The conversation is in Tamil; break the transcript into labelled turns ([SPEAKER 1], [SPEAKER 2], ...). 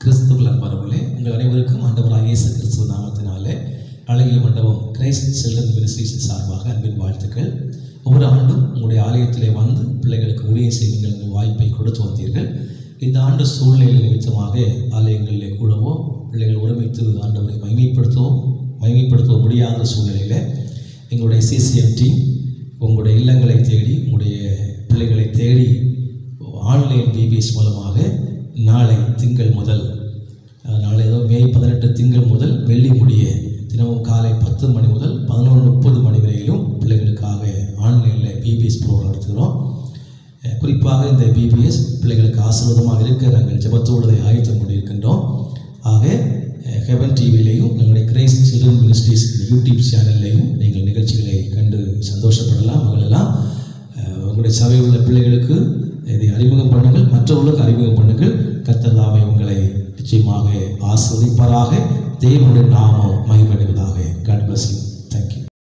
[SPEAKER 1] கிறிஸ்துக்குள் அன்பானவர்களே உங்கள் அனைவருக்கும் ஆண்டவராக இயேசு கிறிஸ்துவ நாமத்தினாலே அழகிய மண்டபம் கிரைஸ்ட் சில்ட்ரன் மினிஸ்ட்ரீஸ் சார்பாக அன்பின் வாழ்த்துக்கள் ஒவ்வொரு ஆண்டும் உங்களுடைய ஆலயத்திலே வந்து பிள்ளைகளுக்கு ஊழியம் செய்வீங்கள் என்ற வாய்ப்பை கொடுத்து வந்தீர்கள் இந்த ஆண்டு சூழ்நிலை நிமித்தமாக ஆலயங்களிலே கூடவோ பிள்ளைகள் ஒருமித்து ஆண்டவரை மைமைப்படுத்தவும் மைமைப்படுத்த முடியாத சூழ்நிலையில் எங்களுடைய சிசிஎம் டீம் உங்களுடைய இல்லங்களை தேடி உங்களுடைய பிள்ளைகளை தேடி ஆன்லைன் பிபிஎஸ் மூலமாக நாளை திங்கள் முதல் அஹ், நாளை ஏதோ மே பதினெட்டு திங்கள் முதல் வெள்ளி முடிய தினமும் காலை பத்து மணி முதல் பதினொன்று முப்பது மணி வரையிலும் பிள்ளைகளுக்காக ஆன்லைனில் பிபிஎஸ் ப்ரோக்ராம் நடத்துகிறோம் அஹ், குறிப்பாக இந்த பிபிஎஸ் பிள்ளைகளுக்கு ஆசீர்வாதமாக இருக்க நாங்கள் ஜெபத்தோடு அதை ஆயத்தம் கொண்டிருக்கின்றோம் ஆக ஹெவன் டிவிலையும் நம்முடைய கிரைஸ்ட் சில்ட்ரன் மினிஸ்ட்ரீஸ் யூடியூப் சேனல்லையும் நீங்கள் நிகழ்ச்சிகளை கண்டு சந்தோஷப்படலாம் மகளெல்லாம் அஹ், உங்களுடைய சபையில் உள்ள பிள்ளைகளுக்கு இதை அறிமுகம் பண்ணுங்கள் மற்றவர்களுக்கு அறிமுகம் பண்ணுங்கள் கர்த்தர் தாமே உங்களை நிச்சயமாக ஆஸ்வதிப்பாராக தேவனுடைய நாமம் மகிமைப்படுவதாக